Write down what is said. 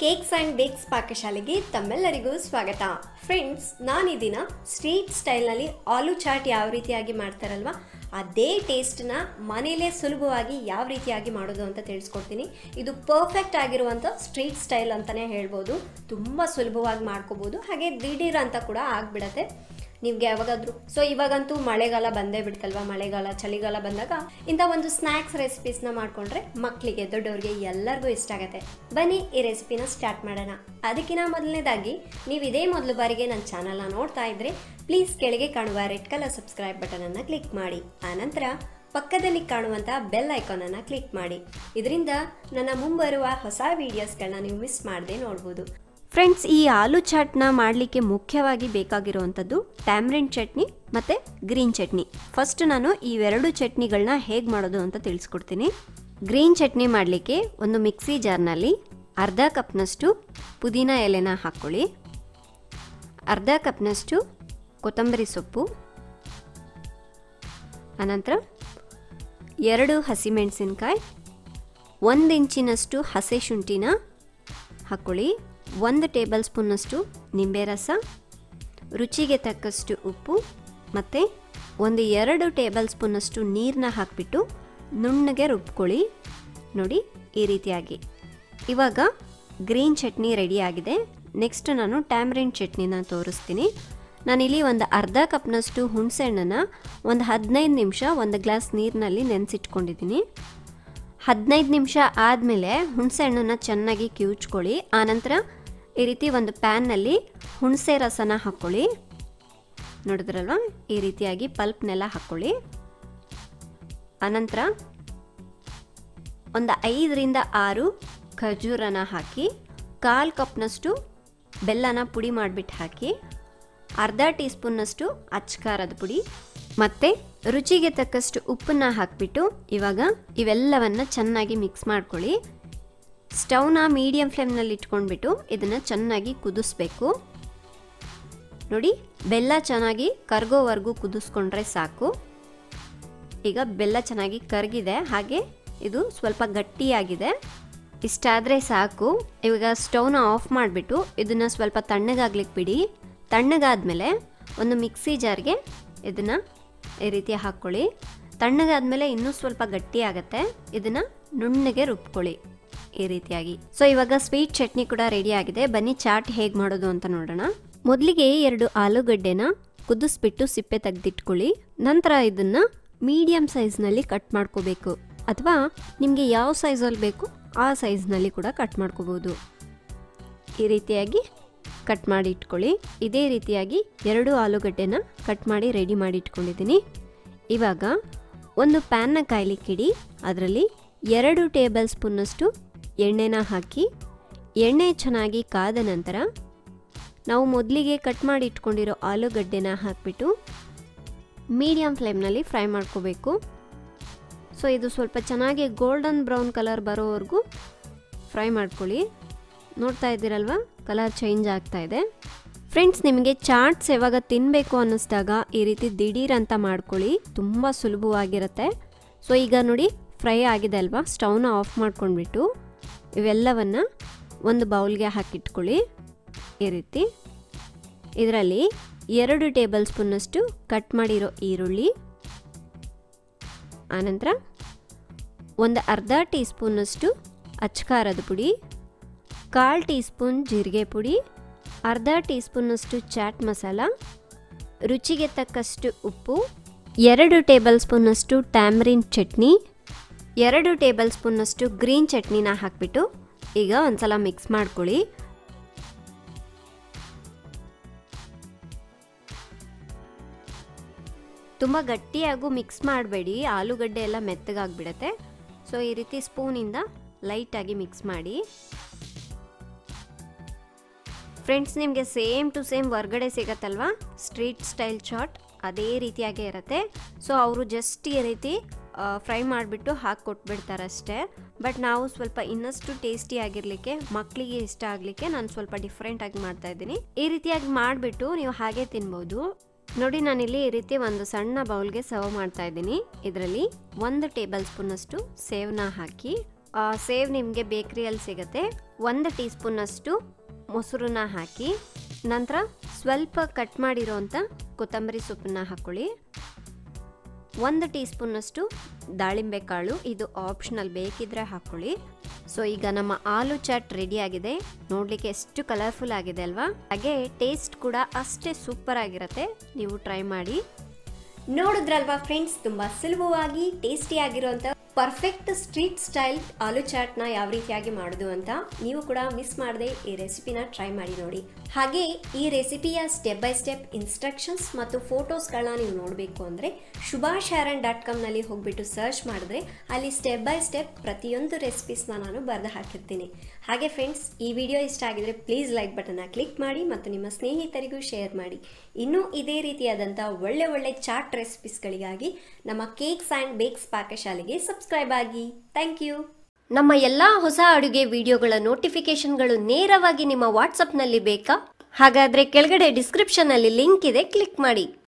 cakes and bakes ಪಾಕಶಾಲೆಗೆ ತಮ್ಮೆಲ್ಲರಿಗೂ ಸ್ವಾಗತ friends ನಾನು ಈ ದಿನ ಸ್ಟ್ರೀಟ್ ಸ್ಟೈಲ್ನಲ್ಲಿ ಆಲೂ ಚಾಟ್ ಯಾವ ರೀತಿಯಾಗಿ ಮಾಡ್ತಾರಲ್ವ ಅದೇ ಟೇಸ್ಟ್ನ ಮನೇಲೇ ಸುಲಭವಾಗಿ ಯಾವ ರೀತಿಯಾಗಿ ಮಾಡೋದು ಅಂತ ತಿಳಿಸ್ಕೊಡ್ತೀನಿ ಇದು ಪರ್ಫೆಕ್ಟ್ ಆಗಿರುವಂಥ ಸ್ಟ್ರೀಟ್ ಸ್ಟೈಲ್ ಅಂತಲೇ ಹೇಳ್ಬೋದು ತುಂಬ ಸುಲಭವಾಗಿ ಮಾಡ್ಕೋಬೋದು ಹಾಗೆ ದಿಢೀರ್ ಅಂತ ಕೂಡ ಆಗಿಬಿಡತ್ತೆ ನಿಮ್ಗೆ ಯಾವಾಗಾದ್ರೂ ಸೊ ಇವಾಗಂತೂ ಮಳೆಗಾಲ ಬಂದೇ ಬಿಡ್ತಲ್ವಾ ಮಳೆಗಾಲ ಚಳಿಗಾಲ ಬಂದಾಗ ಇಂಥ ಒಂದು ಸ್ನ್ಯಾಕ್ಸ್ ರೆಸಿಪೀಸ್ನ ಮಾಡ್ಕೊಂಡ್ರೆ ಮಕ್ಕಳಿಗೆ ದೊಡ್ಡವ್ರಿಗೆ ಎಲ್ಲರಿಗೂ ಇಷ್ಟ ಆಗುತ್ತೆ ಬನ್ನಿ ಈ ರೆಸಿಪಿನ ಸ್ಟಾರ್ಟ್ ಮಾಡೋಣ ಅದಕ್ಕಿಂತ ಮೊದಲನೇದಾಗಿ ನೀವು ಇದೇ ಮೊದಲು ಬಾರಿಗೆ ನನ್ನ ಚಾನಲ್ನ ನೋಡ್ತಾ ಇದ್ರೆ ಪ್ಲೀಸ್ ಕೆಳಗೆ ಕಾಣುವ ರೆಡ್ ಕಲರ್ ಸಬ್ಸ್ಕ್ರೈಬ್ ಬಟನನ್ನು ಕ್ಲಿಕ್ ಮಾಡಿ ಆನಂತರ ಪಕ್ಕದಲ್ಲಿ ಕಾಣುವಂಥ ಬೆಲ್ ಐಕಾನನ್ನು ಕ್ಲಿಕ್ ಮಾಡಿ ಇದರಿಂದ ನನ್ನ ಮುಂಬರುವ ಹೊಸ ವೀಡಿಯೋಸ್ಗಳನ್ನ ನೀವು ಮಿಸ್ ಮಾಡದೆ ನೋಡ್ಬೋದು ಫ್ರೆಂಡ್ಸ್ ಈ ಆಲೂ ಚಾಟ್ನ ಮಾಡಲಿಕ್ಕೆ ಮುಖ್ಯವಾಗಿ ಬೇಕಾಗಿರುವಂಥದ್ದು ಟ್ಯಾಮ್ರಿನ್ ಚಟ್ನಿ ಮತ್ತು ಗ್ರೀನ್ ಚಟ್ನಿ ಫಸ್ಟ್ ನಾನು ಇವೆರಡು ಚಟ್ನಿಗಳನ್ನ ಹೇಗೆ ಮಾಡೋದು ಅಂತ ತಿಳಿಸ್ಕೊಡ್ತೀನಿ ಗ್ರೀನ್ ಚಟ್ನಿ ಮಾಡಲಿಕ್ಕೆ ಒಂದು ಮಿಕ್ಸಿ ಜಾರ್ನಲ್ಲಿ ಅರ್ಧ ಕಪ್ನಷ್ಟು ಪುದೀನ ಎಲೆನ ಹಾಕ್ಕೊಳ್ಳಿ ಅರ್ಧ ಕಪ್ನಷ್ಟು ಕೊತ್ತಂಬರಿ ಸೊಪ್ಪು ಅನಂತರ ಎರಡು ಹಸಿಮೆಣಸಿನ್ಕಾಯಿ ಒಂದು ಇಂಚಿನಷ್ಟು ಹಸೆ ಶುಂಠಿನ ಹಾಕ್ಕೊಳ್ಳಿ ಒಂದು ಟೇಬಲ್ ಸ್ಪೂನ್ನಷ್ಟು ನಿಂಬೆ ರಸ ರುಚಿಗೆ ತಕ್ಕಷ್ಟು ಉಪ್ಪು ಮತ್ತು ಒಂದು ಎರಡು ಟೇಬಲ್ ಸ್ಪೂನ್ನಷ್ಟು ನೀರನ್ನ ಹಾಕಿಬಿಟ್ಟು ನುಣ್ಣಗೆ ರುಬ್ಕೊಳ್ಳಿ ನೋಡಿ ಈ ರೀತಿಯಾಗಿ ಇವಾಗ ಗ್ರೀನ್ ಚಟ್ನಿ ರೆಡಿಯಾಗಿದೆ ನೆಕ್ಸ್ಟ್ ನಾನು ಟ್ಯಾಮ್ರಿನ್ ಚಟ್ನಿನ ತೋರಿಸ್ತೀನಿ ನಾನಿಲ್ಲಿ ಒಂದು ಅರ್ಧ ಕಪ್ನಷ್ಟು ಹುಣಸೆಹಣ್ಣನ್ನು ಒಂದು ಹದಿನೈದು ನಿಮಿಷ ಒಂದು ಗ್ಲಾಸ್ ನೀರಿನಲ್ಲಿ ನೆನೆಸಿಟ್ಕೊಂಡಿದ್ದೀನಿ ಹದಿನೈದು ನಿಮಿಷ ಆದಮೇಲೆ ಹುಣಸೆಹಣ್ಣನ್ನು ಚೆನ್ನಾಗಿ ಕಿವುಚ್ಕೊಳ್ಳಿ ಆನಂತರ ಈ ರೀತಿ ಒಂದು ಪ್ಯಾನ್ನಲ್ಲಿ ಹುಣಸೆ ರಸನ ಹಾಕ್ಕೊಳ್ಳಿ ನೋಡಿದ್ರಲ್ವ ಈ ರೀತಿಯಾಗಿ ಪಲ್ಪ್ನೆಲ್ಲ ಹಾಕ್ಕೊಳ್ಳಿ ಅನಂತರ ಒಂದು ಐದರಿಂದ ಆರು ಖರ್ಜೂರನ ಹಾಕಿ ಕಾಲು ಕಪ್ನಷ್ಟು ಬೆಲ್ಲನ ಪುಡಿ ಮಾಡಿಬಿಟ್ಟು ಹಾಕಿ ಅರ್ಧ ಟೀ ಸ್ಪೂನ್ನಷ್ಟು ಅಚ್ಕಾರದ ಪುಡಿ ಮತ್ತು ರುಚಿಗೆ ತಕ್ಕಷ್ಟು ಉಪ್ಪನ್ನ ಹಾಕಿಬಿಟ್ಟು ಇವಾಗ ಇವೆಲ್ಲವನ್ನು ಚೆನ್ನಾಗಿ ಮಿಕ್ಸ್ ಮಾಡ್ಕೊಳ್ಳಿ ಸ್ಟವ್ನ ಮೀಡಿಯಮ್ ಫ್ಲೇಮ್ನಲ್ಲಿ ಇಟ್ಕೊಂಡ್ಬಿಟ್ಟು ಇದನ್ನು ಚೆನ್ನಾಗಿ ಕುದಿಸ್ಬೇಕು ನೋಡಿ ಬೆಲ್ಲ ಚೆನ್ನಾಗಿ ಕರ್ಗೋವರೆಗೂ ಕುದಿಸ್ಕೊಂಡ್ರೆ ಸಾಕು ಈಗ ಬೆಲ್ಲ ಚೆನ್ನಾಗಿ ಕರಗಿದೆ ಹಾಗೆ ಇದು ಸ್ವಲ್ಪ ಗಟ್ಟಿಯಾಗಿದೆ ಇಷ್ಟಾದರೆ ಸಾಕು ಇವಾಗ ಸ್ಟವ್ನ ಆಫ್ ಮಾಡಿಬಿಟ್ಟು ಇದನ್ನು ಸ್ವಲ್ಪ ತಣ್ಣಗಾಗ್ಲಿಕ್ಕೆ ಬಿಡಿ ತಣ್ಣಗಾದ್ಮೇಲೆ ಒಂದು ಮಿಕ್ಸಿ ಜಾರ್ಗೆ ಇದನ್ನು ಈ ರೀತಿ ಹಾಕ್ಕೊಳ್ಳಿ ತಣ್ಣಗಾದ್ಮೇಲೆ ಇನ್ನೂ ಸ್ವಲ್ಪ ಗಟ್ಟಿ ಆಗುತ್ತೆ ಇದನ್ನು ನುಣ್ಣಗೆ ರುಬ್ಕೊಳ್ಳಿ ಈ ರೀತಿಯಾಗಿ ಸೊ ಇವಾಗ ಸ್ವೀಟ್ ಚಟ್ನಿ ಕೂಡ ರೆಡಿ ಆಗಿದೆ ಬನ್ನಿ ಚಾಟ್ ಹೇಗೆ ಮಾಡೋದು ಅಂತ ನೋಡೋಣ ಮೊದಲಿಗೆ ಎರಡು ಆಲೂಗಡ್ಡೆನ ಕುದಿಸ್ಬಿಟ್ಟು ಸಿಪ್ಪೆ ತೆಗೆದಿಟ್ಕೊಳ್ಳಿ ನಂತರ ಇದನ್ನು ಮೀಡಿಯಮ್ ಸೈಜ್ನಲ್ಲಿ ಕಟ್ ಮಾಡ್ಕೋಬೇಕು ಅಥವಾ ನಿಮಗೆ ಯಾವ ಸೈಜಲ್ಲಿ ಬೇಕು ಆ ಸೈಜ್ನಲ್ಲಿ ಕೂಡ ಕಟ್ ಮಾಡ್ಕೋಬೋದು ಈ ರೀತಿಯಾಗಿ ಕಟ್ ಮಾಡಿ ಇಟ್ಕೊಳ್ಳಿ ಇದೇ ರೀತಿಯಾಗಿ ಎರಡು ಆಲೂಗಡ್ಡೆನ ಕಟ್ ಮಾಡಿ ರೆಡಿ ಮಾಡಿ ಇಟ್ಕೊಂಡಿದ್ದೀನಿ ಇವಾಗ ಒಂದು ಪ್ಯಾನ್ನ ಕಾಯ್ಲಿಕ್ಕಿಡಿ ಅದರಲ್ಲಿ ಎರಡು ಟೇಬಲ್ ಸ್ಪೂನ್ನಷ್ಟು ಎಣ್ಣೆನ ಹಾಕಿ ಎಣ್ಣೆ ಚೆನ್ನಾಗಿ ಕಾದ ನಂತರ ನಾವು ಮೊದಲಿಗೆ ಕಟ್ ಮಾಡಿ ಇಟ್ಕೊಂಡಿರೋ ಆಲೂಗಡ್ಡೆನ ಹಾಕಿಬಿಟ್ಟು ಮೀಡಿಯಮ್ ಫ್ಲೇಮ್ನಲ್ಲಿ ಫ್ರೈ ಮಾಡ್ಕೋಬೇಕು ಸೊ ಇದು ಸ್ವಲ್ಪ ಚೆನ್ನಾಗಿ ಗೋಲ್ಡನ್ ಬ್ರೌನ್ ಕಲರ್ ಬರೋವರೆಗೂ ಫ್ರೈ ಮಾಡ್ಕೊಳ್ಳಿ ನೋಡ್ತಾ ಇದ್ದೀರಲ್ವ ಕಲರ್ ಚೇಂಜ್ ಆಗ್ತಾ ಇದೆ ಫ್ರೆಂಡ್ಸ್ ನಿಮಗೆ ಚಾಟ್ಸ್ ಯಾವಾಗ ತಿನ್ನಬೇಕು ಅನ್ನಿಸ್ದಾಗ ಈ ರೀತಿ ದಿಢೀರ್ ಅಂತ ಮಾಡ್ಕೊಳ್ಳಿ ತುಂಬ ಸುಲಭವಾಗಿರುತ್ತೆ ಸೊ ಈಗ ನೋಡಿ ಫ್ರೈ ಆಗಿದೆ ಅಲ್ವಾ ಸ್ಟವ್ನ ಆಫ್ ಮಾಡ್ಕೊಂಡ್ಬಿಟ್ಟು ಇವೆಲ್ಲವನ್ನು ಒಂದು ಬೌಲ್ಗೆ ಹಾಕಿಟ್ಕೊಳ್ಳಿ ಈ ರೀತಿ ಇದರಲ್ಲಿ ಎರಡು ಟೇಬಲ್ ಸ್ಪೂನ್ನಷ್ಟು ಕಟ್ ಮಾಡಿರೋ ಈರುಳ್ಳಿ ಆನಂತರ ಒಂದು ಅರ್ಧ ಟೀ ಸ್ಪೂನ್ನಷ್ಟು ಅಚ್ಕಾರದ ಪುಡಿ ಕಾಲು ಟೀ ಸ್ಪೂನ್ ಜೀರಿಗೆ ಪುಡಿ ಅರ್ಧ ಟೀ ಸ್ಪೂನ್ನಷ್ಟು ಚಾಟ್ ಮಸಾಲ ರುಚಿಗೆ ತಕ್ಕಷ್ಟು ಉಪ್ಪು ಎರಡು ಟೇಬಲ್ ಸ್ಪೂನ್ನಷ್ಟು ಟ್ಯಾಮ್ರಿನ್ ಚಟ್ನಿ ಎರಡು ಟೇಬಲ್ ಸ್ಪೂನ್ನಷ್ಟು ಗ್ರೀನ್ ಚಟ್ನಿನ ಹಾಕಿಬಿಟ್ಟು ಈಗ ಒಂದ್ಸಲ ಮಿಕ್ಸ್ ಮಾಡ್ಕೊಳ್ಳಿ ತುಂಬ ಗಟ್ಟಿಯಾಗೂ ಮಿಕ್ಸ್ ಮಾಡಬೇಡಿ ಆಲೂಗಡ್ಡೆ ಎಲ್ಲ ಮೆತ್ತಗಾಗ್ಬಿಡತ್ತೆ ಸೊ ಈ ರೀತಿ ಸ್ಪೂನಿಂದ ಲೈಟಾಗಿ ಮಿಕ್ಸ್ ಮಾಡಿ ಫ್ರೆಂಡ್ಸ್ ನಿಮಗೆ ಸೇಮ್ ಟು ಸೇಮ್ ಹೊರ್ಗಡೆ ಸಿಗತ್ತಲ್ವಾ ಸ್ಟ್ರೀಟ್ ಸ್ಟೈಲ್ ಚಾಟ್ ಅದೇ ರೀತಿಯಾಗೇ ಇರುತ್ತೆ ಸೊ ಅವರು ಜಸ್ಟ್ ಈ ರೀತಿ ಫ್ರೈ ಮಾಡಿಬಿಟ್ಟು ಹಾಕಿ ಕೊಟ್ಬಿಡ್ತಾರೆ ಅಷ್ಟೇ ಬಟ್ ನಾವು ಸ್ವಲ್ಪ ಇನ್ನಷ್ಟು ಟೇಸ್ಟಿ ಆಗಿರಲಿಕ್ಕೆ ಮಕ್ಕಳಿಗೆ ಇಷ್ಟ ಆಗಲಿಕ್ಕೆ ನಾನು ಸ್ವಲ್ಪ ಡಿಫ್ರೆಂಟಾಗಿ ಮಾಡ್ತಾ ಇದ್ದೀನಿ ಈ ರೀತಿಯಾಗಿ ಮಾಡಿಬಿಟ್ಟು ನೀವು ಹಾಗೆ ತಿನ್ಬೋದು ನೋಡಿ ನಾನಿಲ್ಲಿ ಈ ರೀತಿ ಒಂದು ಸಣ್ಣ ಬೌಲ್ಗೆ ಸರ್ವ್ ಮಾಡ್ತಾ ಇದ್ದೀನಿ ಇದರಲ್ಲಿ ಒಂದು ಟೇಬಲ್ ಸ್ಪೂನಷ್ಟು ಸೇವನ ಹಾಕಿ ಆ, ಸೇವ್ ನಿಮಗೆ ಬೇಕ್ರಿಯಲ್ಲಿ ಸಿಗುತ್ತೆ ಒಂದು ಟೀ ಸ್ಪೂನಷ್ಟು ಮೊಸರನ್ನ ಹಾಕಿ ನಂತರ ಸ್ವಲ್ಪ ಕಟ್ ಮಾಡಿರೋಂಥ ಕೊತ್ತಂಬರಿ ಸೊಪ್ಪನ್ನ ಹಾಕ್ಕೊಳ್ಳಿ ಒಂದು ಟೀ ಸ್ಪೂನಷ್ಟು ದಾಳಿಂಬೆ ಕಾಳು ಇದು ಆಪ್ಷನಲ್ ಬೇಕಿದ್ರೆ ಹಾಕ್ಕೊಳ್ಳಿ ಸೊ ಈಗ ನಮ್ಮ ಆಲೂ ಚಾಟ್ ರೆಡಿ ಆಗಿದೆ ನೋಡಲಿಕ್ಕೆ ಎಷ್ಟು ಕಲರ್ಫುಲ್ ಆಗಿದೆ ಅಲ್ವಾ ಹಾಗೆ ಟೇಸ್ಟ್ ಕೂಡ ಅಷ್ಟೇ ಸೂಪರ್ ಆಗಿರುತ್ತೆ ನೀವು ಟ್ರೈ ಮಾಡಿ ನೋಡಿದ್ರಲ್ವಾ ಫ್ರೆಂಡ್ಸ್ ತುಂಬ ಸುಲಭವಾಗಿ ಟೇಸ್ಟಿ ಆಗಿರುವಂಥ ಪರ್ಫೆಕ್ಟ್ ಸ್ಟ್ರೀಟ್ ಸ್ಟೈಲ್ ಆಲೂ ಚಾಟ್ನ ಯಾವ ರೀತಿಯಾಗಿ ಮಾಡೋದು ಅಂತ ನೀವು ಕೂಡ ಮಿಸ್ ಮಾಡದೆ ಈ ರೆಸಿಪಿನ ಟ್ರೈ ಮಾಡಿ ನೋಡಿ ಹಾಗೆ ಈ ರೆಸಿಪಿಯ ಸ್ಟೆಪ್ ಬೈ ಸ್ಟೆಪ್ ಇನ್ಸ್ಟ್ರಕ್ಷನ್ಸ್ ಮತ್ತು ಫೋಟೋಸ್ಗಳನ್ನ ನೀವು ನೋಡಬೇಕು ಅಂದರೆ ಶುಭಾಷ್ ಹ್ಯಾರನ್ ಡಾಟ್ ಕಾಮ್ನಲ್ಲಿ ಹೋಗ್ಬಿಟ್ಟು ಸರ್ಚ್ ಮಾಡಿದ್ರೆ ಅಲ್ಲಿ ಸ್ಟೆಪ್ ಬೈ ಸ್ಟೆಪ್ ಪ್ರತಿಯೊಂದು ರೆಸಿಪೀಸ್ನ ನಾನು ಬರೆದು ಹಾಕಿರ್ತೀನಿ ಹಾಗೆ ಫ್ರೆಂಡ್ಸ್ ಈ ವಿಡಿಯೋ ಇಷ್ಟ ಆಗಿದ್ರೆ ಪ್ಲೀಸ್ ಲೈಕ್ ಬಟನ್ನ ಕ್ಲಿಕ್ ಮಾಡಿ ಮತ್ತು ನಿಮ್ಮ ಸ್ನೇಹಿತರಿಗೂ ಶೇರ್ ಮಾಡಿ ಇನ್ನೂ ಇದೇ ರೀತಿಯಾದಂಥ ಒಳ್ಳೆ ಒಳ್ಳೆ ಚಾಟ್ ರೆಸಿಪೀಸ್ಗಳಿಗಾಗಿ ನಮ್ಮ ಕೇಕ್ಸ್ ಆ್ಯಂಡ್ ಬೇಕ್ಸ್ ಪಾಕಶಾಲೆಗೆ ಸಬ್ಸ್ಕ್ರೈಬ್ ಆಗಿ ಥ್ಯಾಂಕ್ ಯು ನಮ್ಮ ಎಲ್ಲ ಹೊಸ ಅಡುಗೆ ವಿಡಿಯೋಗಳ ನೋಟಿಫಿಕೇಶನ್ಗಳು ನೇರವಾಗಿ ನಿಮ್ಮ ವಾಟ್ಸಪ್ನಲ್ಲಿ ಬೇಕಾ ಹಾಗಾದರೆ ಕೆಳಗಡೆ ಡಿಸ್ಕ್ರಿಪ್ಷನ್ನಲ್ಲಿ ಲಿಂಕ್ ಇದೆ ಕ್ಲಿಕ್ ಮಾಡಿ